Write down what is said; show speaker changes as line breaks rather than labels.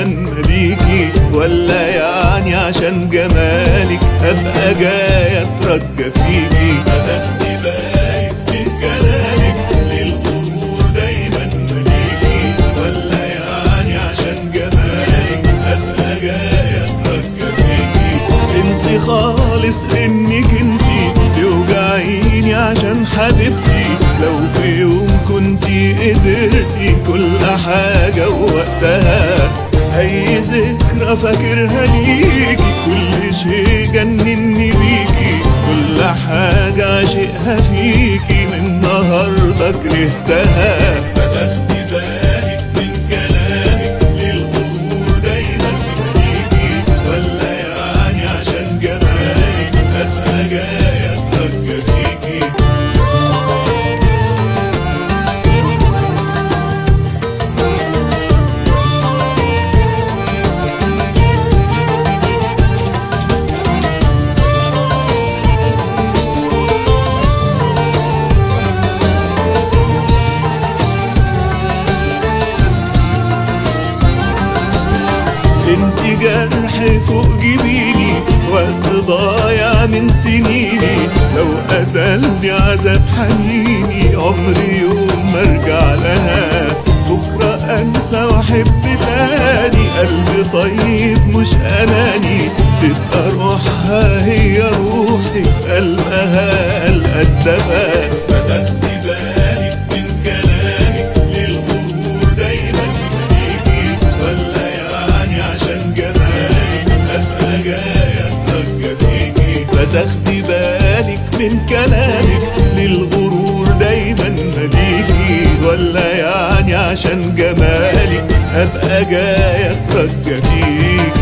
مليكي ولا يعني عشان جمالك ابقى جاي اترجى فيكي هتاخدي بالك من كلامك للغرور دايما مليكي ولا يعني عشان جمالك ابقى جاي اترجى فيكي انسي خالص انك انتي توجعيني عشان حبيبتي لو في يوم كنتي قدرتي كل حاجة ووقتها أي ذكرى فاكرها ليكي كل شيء جنني بيكي كل حاجة عشقها فيكي من النهاردة كرهتها فتاخدي بالك من كلامك للغرور دايما بيجي ولا يعني عشان جمالك ابقى جاي اترجى فيكي انت جرح فوق جبيني وقت ضايع من سنيني لو قتلني عذاب حنيني عمري يوم ما ارجع لها بكرة انسى واحب تاني قلبي طيب مش اناني تبقى روحها هي روحي في قلبها القدفة فتاخدي بالك من كلامك للغرور دايما بيجي ولا يعني عشان جمالك ابقى جاي اترجى فيكي فتاخدي بالك من كلامك للغرور دايما مليكي ولا يعني عشان جمالك ابقى جاي اترجى فيكي